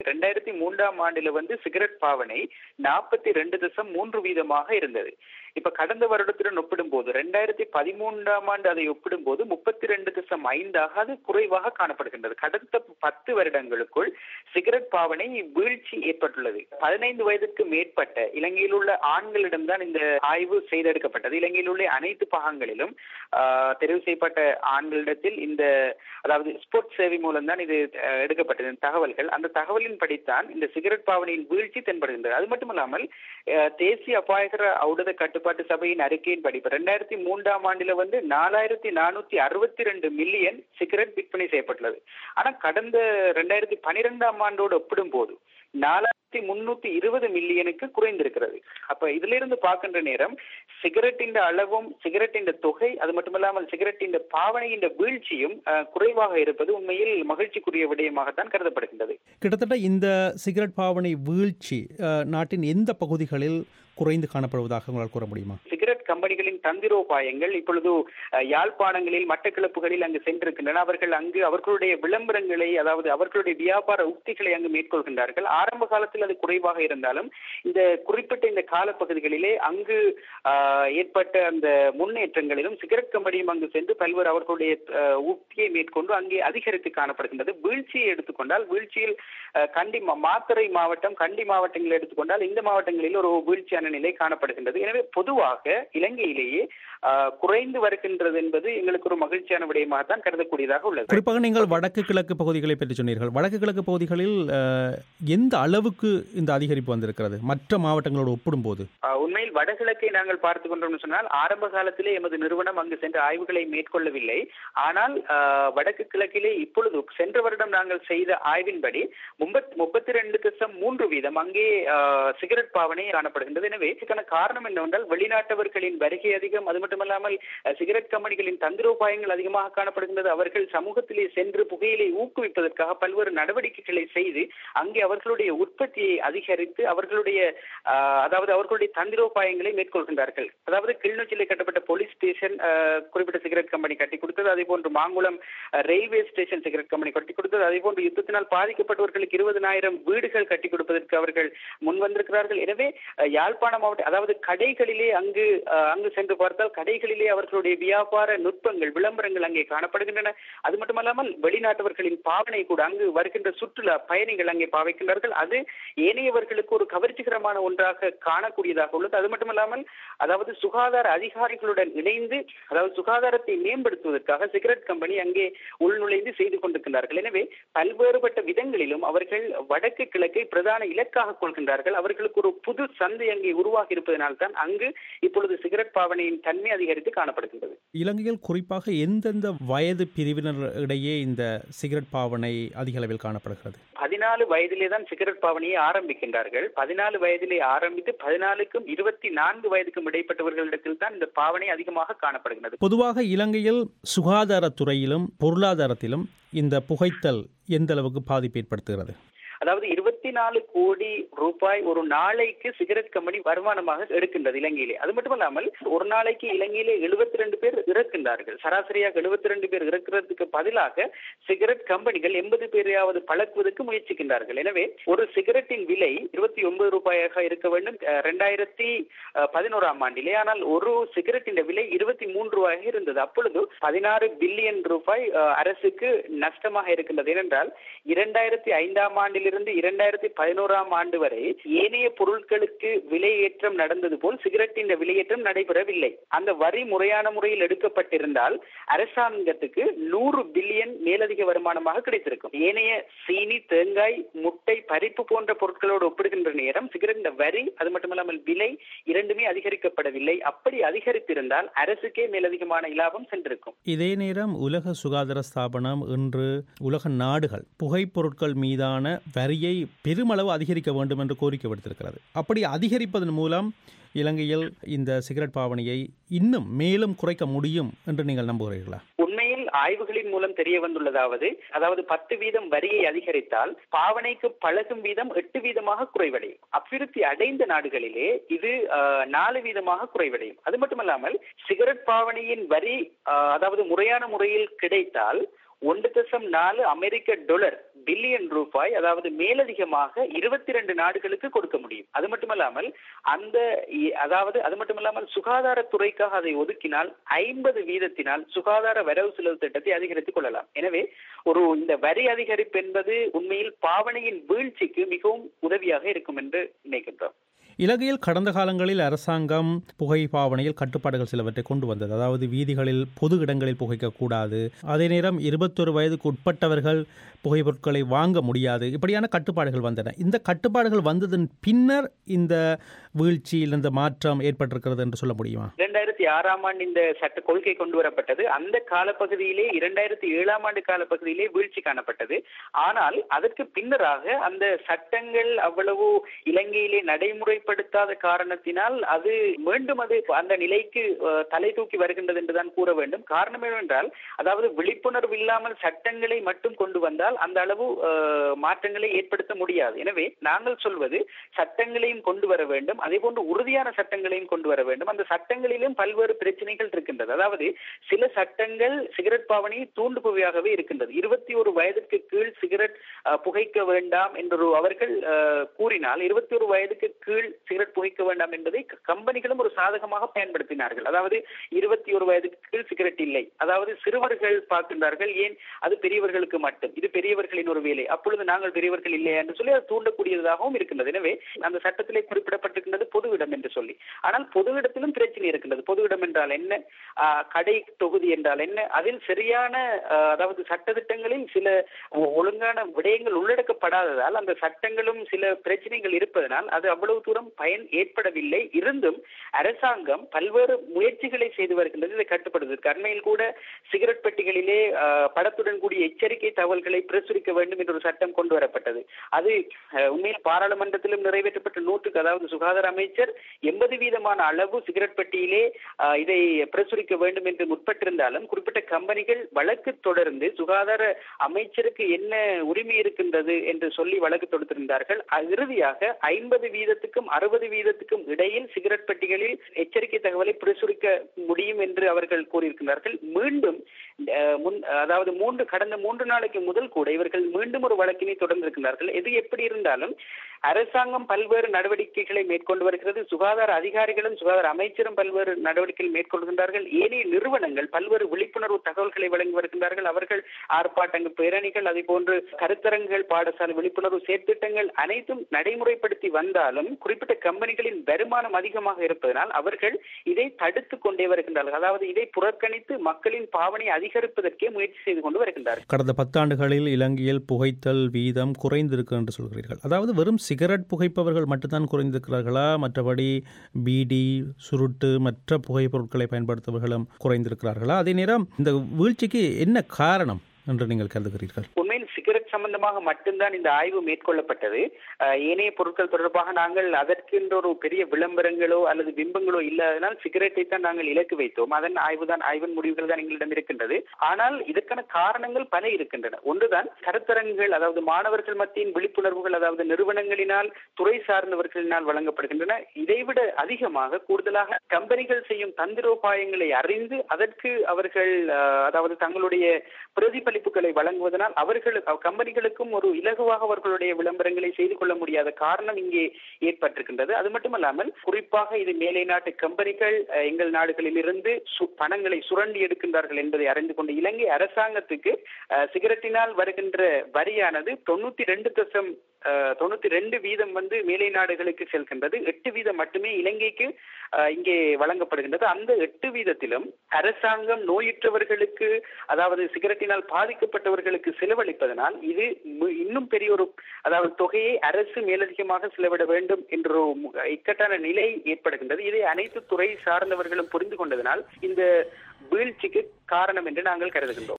ரெண்டாயிரத்தி மூன்றாம் ஆண்டுல வந்து சிகரெட் பாவனை நாற்பத்தி ரெண்டு தசம் மூன்று வீதமாக இருந்தது இப்ப கடந்த வருடத்துடன் ஒப்பிடும்போது ரெண்டாயிரத்தி பதிமூன்றாம் ஆண்டு அதை ஒப்பிடும்போது முப்பத்தி ரெண்டு தசம் ஐந்தாக அது குறைவாக காணப்படுகின்றது கடந்த பத்து வருடங்களுக்குள் சிகரெட் பாவனை வீழ்ச்சி ஏற்பட்டுள்ளது பதினைந்து வயதுக்கு மேற்பட்ட இலங்கையில் உள்ள ஆண்களிடம்தான் இந்த ஆய்வு செய்தெடுக்கப்பட்டது இலங்கையில் உள்ள அனைத்து பாகங்களிலும் ஆஹ், தெரிவு செய்யப்பட்ட ஆண்களிடத்தில் இந்த அதாவது ஸ்போர்ட்ஸ் சேவை மூலம் தான் இது அஹ், எடுக்கப்பட்டது இந்த தகவல்கள் அந்த தகவலின் படித்தான் இந்த சிகரெட் பாவனையின் வீழ்ச்சி தென்படுகின்றது அது மட்டுமல்லாமல் அஹ், தேசிய அபாயகர ஔடத கட்டுப்பாட்டு சபையின் அறிக்கையின் படி ரெண்டாயிரத்தி மூன்றாம் ஆண்டுல வந்து நாலாயிரத்தி நானூத்தி அறுபத்தி ரெண்டு மில்லியன் சிகரெட் விற்பனை செய்யப்பட்டுள்ளது ஆனா கடந்த ரெண்டாயிரத்தி பனிரெண்டாம் ஆண்டோடு ஒப்பிடும்போது நாலாயிரத்தி முன்னூத்தி இருபது மில்லியனுக்கு குறைந்திருக்கிறது அப்ப இதுல இருந்து பார்க்கின்ற நேரம் சிகரெட்டின் அளவும் சிகரெட்டின் தொகை அது மட்டுமல்லாமல் சிகரெட்டின் பாவனையின் வீழ்ச்சியும் அஹ், குறைவாக இருப்பது உண்மையில் மகிழ்ச்சிக்குரிய விடயமாகத்தான் கருதப்படுகின்றது கிட்டத்தட்ட இந்த சிகரெட் பாவனை வீழ்ச்சி அஹ், நாட்டின் எந்த பகுதிகளில் குறைந்து காணப்படுவதாக உங்களால் கூற முடியுமா சிகரெட் கம்பெனிகளின் தந்திரோபாயங்கள் இப்பொழுது அஹ், யாழ்ப்பாணங்களில் மட்டக்களப்புகளில் அங்கு சென்றிருக்கின்றன அவர்கள் அங்கு அவர்களுடைய விளம்பரங்களை அதாவது அவர்களுடைய வியாபார உக்திகளை அங்கு மேற்கொள்கின்றார்கள் ஆரம்ப காலத்தில் அது குறைவாக இருந்தாலும் இந்த குறிப்பிட்ட இந்த காலப்பகுதிகளிலே அங்கு ஆஹ், ஏற்பட்ட அந்த முன்னேற்றங்களிலும் சிகரெட் கம்பெனியும் அங்கு சென்று பல்வேறு அவர்களுடைய அஹ், உக்தியை மேற்கொண்டு அங்கே அதிகரித்து காணப்படுகின்றது வீழ்ச்சியை எடுத்துக்கொண்டால் வீழ்ச்சியில் அஹ், கண்டி மா- மாத்தறை மாவட்டம் கண்டி மாவட்டங்களை எடுத்துக்கொண்டால் இந்த மாவட்டங்களில் ஒரு வீழ்ச்சியான நிலை காணப்படுகின்றது எனவே பொதுவாக இலங்கையிலேயே ஆஹ், குறைந்து வருகின்றது என்பது எங்களுக்கு ஒரு மகிழ்ச்சியான விடயமாகத்தான் கருதக்கூடியதாக உள்ளது குறிப்பாக நீங்கள் வடக்கு கிழக்கு பகுதிகளை பற்றி சொன்னீர்கள் வடக்கு கிழக்கு பகுதிகளில் அஹ், எந்த அளவுக்கு இந்த அதிகரிப்பு வந்திருக்கிறது மற்ற மாவட்டங்களோடு ஒப்பிடும்போது ஆஹ், உண்மையில் வடகிழக்கை நாங்கள் பார்த்து கொண்டோம்னு சொன்னால் ஆரம்ப காலத்திலே எமது நிறுவனம் அங்கு சென்று ஆய்வுகளை மேற்கொள்ளவில்லை ஆனால் ஆஹ், வடக்கு கிழக்கிலே இப்பொழுது சென்ற வருடம் நாங்கள் செய்த ஆய்வின்படி முப்பத் முப்பத்தி ரெண்டு தசம் மூன்று வீதம் அங்கே ஆஹ், சிகரெட் பாவனை காணப்படுகின்றது எனவே இதுக்கான காரணம் என்னவென்றால் வெளிநாட்டவர்களின் வருகை அதிகம் அது மட்டுமல்லாமல் அஹ், சிகரெட் கம்பெனிகளின் தந்திரோபாயங்கள் அதிகமாக காணப்படுகின்றது அவர்கள் சமூகத்திலே சென்று புகையிலை ஊக்குவிப்பதற்காக பல்வேறு நடவடிக்கைகளை செய்து அங்கே அவர்களுடைய உற்பத்தியை அதிகரித்து அவர்களுடைய ஆஹ், அதாவது அவர்களுடைய தந்திரோபாயங்களை மேற்கொள்கின்றார்கள் அதாவது கிளிநொச்சியிலே கட்டப்பட்ட போலீஸ் ஸ்டேஷன் ஆஹ், குறிப்பிட்ட சிகரெட் கம்பெனி கட்டி கொடுத்தது அதே போன்று மாங்குளம் ஆஹ், ரயில்வே ஸ்டேஷன் சிகரெட் கம்பெனி கட்டி கொடுத்தது அதே போன்று யுத்தத்தினால் பாதிக்கப்பட்டவர்களுக்கு இருபதனாயிரம் வீடுகள் கட்டி கொடுப்பதற்கு அவர்கள் முன் வந்திருக்கிறார்கள் எனவே அஹ், யாழ்ப்பாண மாவட்ட அதாவது கடைகளிலே அங்கு அஹ், அங்கு சென்று பார்த்தால் கடைகளிலே அவர்களுடைய வியாபார நுட்பங்கள் விளம்பரங்கள் அங்கே காணப்படுகின்றன அது மட்டுமல்லாமல் வெளிநாட்டவர்களின் பாவனை கூட அங்கு வருகின்ற சுற்றுலா பயணிகள் அங்கே பாவிக்கின்றார்கள் அது ஏனையவர்களுக்கு ஒரு கவர்ச்சிகரமான ஒன்றாக காணக்கூடியதாக உள்ளது அது மட்டுமல்லாமல் அதாவது சுகாதார அதிகாரிகளுடன் இணைந்து அதாவது சுகாதாரத்தை மேம்படுத்துவதற்காக சிகரெட் கம்பெனி அங்கே உள்நுழைந்து செய்து கொண்டிருக்கின்றார்கள் எனவே பல்வேறுபட்ட விதங்களிலும் அவர்கள் வடக்கு கிழக்கை பிரதான இலக்காக கொள்கின்றார்கள் அவர்களுக்கு ஒரு புது சந்தை அங்கே உருவாகி இருப்பதனால்தான் அங்கு இப்பொழுது சிகரெட் பாவனையின் தன்மை அதிகரித்து காணப்படுகின்றது இலங்கையில் குறிப்பாக எந்தெந்த வயது பிரிவினர் இடையே இந்த சிகரெட் பாவனை அதிக அளவில் காணப்படுகிறது பதினாலு வயதிலே தான் சிகரெட் பாவனையை ஆரம்பிக்கின்றார்கள் பதினாலு வயதிலே ஆரம்பித்து பதினாலுக்கும் இருபத்தி நான்கு வயதுக்கும் இடைப்பட்டவர்களிடத்தில் தான் இந்த பாவனை அதிகமாக காணப்படுகிறது பொதுவாக இலங்கையில் சுகாதாரத்துறையிலும் பொருளாதாரத்திலும் இந்த புகைத்தல் எந்த அளவுக்கு பாதிப்பு ஏற்படுத்துகிறது அதாவது இருபத்தி நாலு கோடி ரூபாய் ஒரு நாளைக்கு சிகரெட் கம்பெனி வருமானமாக எடுக்கின்றது இலங்கையிலே அது மட்டுமல்லாமல் ஒரு நாளைக்கு இலங்கையிலே எழுபத்தி ரெண்டு பேர் இறக்கின்றார்கள் சராசரியாக எழுபத்தி ரெண்டு பேர் இறக்கிறதுக்கு பதிலாக சிகரெட் கம்பெனிகள் எண்பது பேரையாவது பழக்குவதற்கு முயற்சிக்கின்றார்கள் எனவே ஒரு சிகரெட்டின் விலை இருபத்தி ஒன்பது ரூபாயாக இருக்க வேண்டும் அஹ், ரெண்டாயிரத்தி அஹ், பதினோராம் ஆண்டிலே ஆனால் ஒரு சிகரெட்டின் விலை இருபத்தி மூன்று ரூபாயாக இருந்தது அப்பொழுது பதினாறு பில்லியன் ரூபாய் அஹ், அரசுக்கு நஷ்டமாக இருக்கின்றது ஏனென்றால் இரண்டாயிரத்தி ஐந்தாம் ஆண்டிலிருந்து இரண்டாயிரத்தி பதினோராம் ஆண்டு வரை ஏனைய பொருட்களுக்கு விலையேற்றம் நடந்தது போல் சிகரெட்டின் விலையேற்றம் நடைபெறவில்லை அந்த வரி முறையான முறையில் எடுக்கப்பட்டிருந்தால் அரசாங்கத்துக்கு நூறு பில்லியன் மேலதிக வருமானமாக கிடைத்திருக்கும் ஏனைய சீனி தேங்காய் முட்டை பறிப்பு போன்ற பொருட்களோடு ஒப்பிடுகின்ற நேரம் சிகரெட்டின் வரி அது மட்டுமல்லாமல் விலை இரண்டுமே அதிகரிக்கப்படவில்லை அப்படி அதிகரித்திருந்தால் அரசுக்கே மேலதிகமான இலாபம் சென்றிருக்கும் இதே நேரம் உலக சுகாதார ஸ்தாபனம் இன்று உலக நாடுகள் புகைப்பொருட்கள் மீதான வரியை பெருமளவு அதிகரிக்க வேண்டும் என்று கோரிக்கை விடுத்திருக்கிறது அப்படி அதிகரிப்பதன் மூலம் இலங்கையில் இந்த சிகரெட் பாவனையை இன்னும் மேலும் குறைக்க முடியும் என்று நீங்கள் நம்புகிறீர்களா உண்மையில் ஆய்வுகளின் மூலம் தெரிய வந்துள்ளதாவது அதாவது பத்து வீதம் வரியை அதிகரித்தால் பாவனைக்கு பழகும் வீதம் எட்டு வீதமாக குறைவடையும் அபிவிருத்தி அடைந்த நாடுகளிலே இது ஆஹ், நாலு வீதமாக குறைவடையும் அது மட்டுமல்லாமல் சிகரெட் பாவனையின் வரி ஆஹ், அதாவது முறையான முறையில் கிடைத்தால் ஒன்று தசம் நாலு அமெரிக்க டாலர் பில்லியன் ரூபாய் அதாவது மேலதிகமாக இருபத்தி ரெண்டு நாடுகளுக்கு கொடுக்க முடியும் அது மட்டுமல்லாமல் அந்த அதாவது அது மட்டுமல்லாமல் சுகாதாரத்துறைக்காக அதை ஒதுக்கினால் ஐம்பது வீதத்தினால் சுகாதார வரவு செலவு திட்டத்தை அதிகரித்துக் கொள்ளலாம் எனவே ஒரு இந்த வரி அதிகரிப்பு என்பது உண்மையில் பாவனையின் வீழ்ச்சிக்கு மிகவும் உதவியாக இருக்கும் என்று நினைக்கின்றோம் இலங்கையில் கடந்த காலங்களில் அரசாங்கம் புகை பாவனையில் கட்டுப்பாடுகள் சிலவற்றை கொண்டு வந்தது அதாவது வீதிகளில் பொது இடங்களில் புகைக்கக்கூடாது அதே நேரம் இருபத்தொரு வயதுக்கு உட்பட்டவர்கள் புகைப்பொருட்களை வாங்க முடியாது இப்படியான கட்டுப்பாடுகள் வந்தன இந்த கட்டுப்பாடுகள் வந்ததன் பின்னர் இந்த வீழ்ச்சியில் இந்த மாற்றம் ஏற்பட்டிருக்கிறது என்று சொல்ல முடியுமா இரண்டாயிரத்தி ஆறாம் ஆண்டு இந்த சட்ட கொள்கை கொண்டு வரப்பட்டது அந்த காலப்பகுதியிலே இரண்டாயிரத்தி ஏழாம் ஆண்டு காலப்பகுதியிலே வீழ்ச்சி காணப்பட்டது ஆனால் அதற்கு பின்னராக அந்த சட்டங்கள் அவ்வளவு இலங்கையிலே நடைமுறைப்படுத்தாத காரணத்தினால் அது மீண்டும் அது அந்த நிலைக்கு தலை தூக்கி வருகின்றது என்றுதான் கூற வேண்டும் காரணம் என்னவென்றால் அதாவது விழிப்புணர்வு இல்லாமல் சட்டங்களை மட்டும் கொண்டு வந்தால் அந்த அளவு மாற்றங்களை ஏற்படுத்த முடியாது எனவே நாங்கள் சொல்வது சட்டங்களையும் கொண்டு வர வேண்டும் அதே போன்று உறுதியான சட்டங்களையும் கொண்டு வர வேண்டும் அந்த சட்டங்களிலும் பல்வேறு பிரச்சனைகள் இருக்கின்றது அதாவது சில சட்டங்கள் சிகரெட் பாவனையை தூண்டுபவையாகவே இருக்கின்றது இருபத்தி ஒரு வயதுக்கு கீழ் சிகரெட் புகைக்க வேண்டாம் என்று அவர்கள் கூறினால் இருபத்தி ஒரு வயதுக்கு கீழ் சிகரெட் புகைக்க வேண்டாம் என்பதை கம்பெனிகளும் ஒரு சாதகமாக பயன்படுத்தினார்கள் அதாவது இருபத்தி ஒரு வயதுக்கு கீழ் சிகரெட் இல்லை அதாவது சிறுவர்கள் பார்க்கின்றார்கள் ஏன் அது பெரியவர்களுக்கு மட்டும் இது பெரியவர்களின் ஒரு வேலை அப்பொழுது நாங்கள் பெரியவர்கள் இல்லையா என்று சொல்லி அது தூண்டக்கூடியதாகவும் இருக்கின்றது எனவே அந்த சட்டத்திலே குறிப்பிடப்பட்டிருக்கின்றது பொது இடம் என்று சொல்லி ஆனால் பொது இடத்திலும் பிரச்சனை இருக்கின்றது பொது இடம் என்றால் என்ன கடை தொகுதி என்றால் என்ன அதில் சரியான அதாவது சட்டத்திட்டங்களில் சில ஒழுங்கான விடயங்கள் உள்ளடக்கப்படாததால் அந்த சட்டங்களும் சில பிரச்சனைகள் இருப்பதனால் அது அவ்வளவு தூரம் பயன் ஏற்படவில்லை இருந்தும் அரசாங்கம் பல்வேறு முயற்சிகளை செய்து வருகின்றது இதை கட்டுப்படுவதற்கு அண்மையில் கூட சிகரெட் பெட்டிகளிலே படத்துடன் கூடிய எச்சரிக்கை தகவல்களை பிரசுரிக்க வேண்டும் என்ற ஒரு சட்டம் கொண்டு வரப்பட்டது அது உண்மையில் பாராளுமன்றத்திலும் நிறைவேற்றப்பட்ட நூற்றுக்கு அதாவது சுகாதார அமைச்சர் எண்பது வீதமான அளவு சிகரெட் பெட்டியிலே இதை பிரசுரிக்க வேண்டும் என்று முற்பட்டிருந்தாலும் குறிப்பிட்ட கம்பெனிகள் வழக்கு தொடர்ந்து சுகாதார அமைச்சருக்கு என்ன உரிமை இருக்கின்றது என்று சொல்லி வழக்கு தொடுத்திருந்தார்கள் இறுதியாக ஐம்பது வீதத்துக்கும் அறுபது வீதத்துக்கும் இடையில் சிகரெட் பெட்டிகளில் எச்சரிக்கை தகவலை பிரசுரிக்க முடியும் என்று அவர்கள் கூறியிருக்கிறார்கள் மீண்டும் அதாவது மூன்று கடந்த மூன்று நாளைக்கு முதல் கூட இவர்கள் மீண்டும் ஒரு வழக்கினை தொடர்ந்திருக்கிறார்கள் எது எப்படி இருந்தாலும் அரசாங்கம் பல்வேறு நடவடிக்கைகளை மேற்கொண்டு வருகிறது சுகாதார அதிகாரிகளும் சுகாதார அமைச்சரும் பல்வேறு நடவடிக்கைகள் மேற்கொள்கின்றார்கள் ஏனைய நிறுவனங்கள் பல்வேறு விழிப்புணர்வு தகவல்களை வழங்கி வருகின்றார்கள் அவர்கள் ஆர்ப்பாட்டங்கள் பேரணிகள் அதே போன்று கருத்தரங்குகள் பாடசாலை விழிப்புணர்வு செயற்திட்டங்கள் அனைத்தும் நடைமுறைப்படுத்தி வந்தாலும் குறிப்பிட்ட கம்பெனிகளின் வருமானம் அதிகமாக இருப்பதனால் அவர்கள் இதை தடுத்து கொண்டே வருகின்றார்கள் அதாவது இதை புறக்கணித்து மக்களின் பாவனை அதிகரிப்பதற்கே முயற்சி செய்து கொண்டு வருகின்றார்கள் கடந்த பத்தாண்டுகளில் இலங்கையில் புகைத்தல் வீதம் குறைந்திருக்கு என்று சொல்கிறீர்கள் அதாவது வெறும் சிகரெட் புகைப்பவர்கள் மட்டும்தான் குறைந்திருக்கிறார்களா மற்றபடி பீடி சுருட்டு மற்ற புகைப் பொருட்களை பயன்படுத்துபவர்களும் குறைந்திருக்கிறார்களா அதே நேரம் இந்த வீழ்ச்சிக்கு என்ன காரணம் என்று நீங்கள் கருதுகிறீர்கள் உண்மையில் சிகரெட் சம்பந்தமாக மட்டும்தான் இந்த ஆய்வு மேற்கொள்ளப்பட்டது ஏனைய பொருட்கள் தொடர்பாக நாங்கள் அதற்கென்ற ஒரு பெரிய விளம்பரங்களோ அல்லது பிம்பங்களோ இல்லாதனால் சிகரெட்டை தான் நாங்கள் இலக்கு வைத்தோம் அதன் ஆய்வு தான் ஆய்வின் முடிவுகள் தான் எங்களிடம் இருக்கின்றது ஆனால் இதற்கான காரணங்கள் பல இருக்கின்றன ஒன்றுதான் கருத்தரங்குகள் அதாவது மாணவர்கள் மத்தியின் விழிப்புணர்வுகள் அதாவது நிறுவனங்களினால் துறை சார்ந்தவர்களினால் வழங்கப்படுகின்றன இதைவிட அதிகமாக கூடுதலாக கம்பெனிகள் செய்யும் தந்திரோபாயங்களை அறிந்து அதற்கு அவர்கள் அதாவது தங்களுடைய பிரதிபலிப்புகளை வழங்குவதனால் அவர்கள் கம்பெனிகளுக்கும் ஒரு இலகுவாக அவர்களுடைய விளம்பரங்களை செய்து கொள்ள முடியாத காரணம் இங்கே ஏற்பட்டிருக்கின்றது அது மட்டுமல்லாமல் குறிப்பாக இது மேலை நாட்டு கம்பெனிகள் எங்கள் நாடுகளில் இருந்து பணங்களை சுரண்டி எடுக்கின்றார்கள் என்பதை அறிந்து கொண்டு இலங்கை அரசாங்கத்துக்கு சிகரெட்டினால் வருகின்ற வரியானது தொண்ணூத்தி ரெண்டு தசம் தொண்ணூத்தி ரெண்டு வீதம் வந்து மேலை நாடுகளுக்கு செல்கின்றது எட்டு வீதம் மட்டுமே இலங்கைக்கு இங்கே வழங்கப்படுகின்றது அந்த எட்டு வீதத்திலும் அரசாங்கம் நோயுற்றவர்களுக்கு அதாவது சிகரெட்டினால் பாதிக்கப்பட்டவர்களுக்கு செலவழிப்பதனால் இது இன்னும் பெரிய ஒரு அதாவது தொகையை அரசு மேலதிகமாக செலவிட வேண்டும் என்ற ஒரு இக்கட்டான நிலை ஏற்படுகின்றது இதை அனைத்து துறை சார்ந்தவர்களும் புரிந்து கொண்டதனால் இந்த வீழ்ச்சிக்கு காரணம் என்று நாங்கள் கருதுகின்றோம்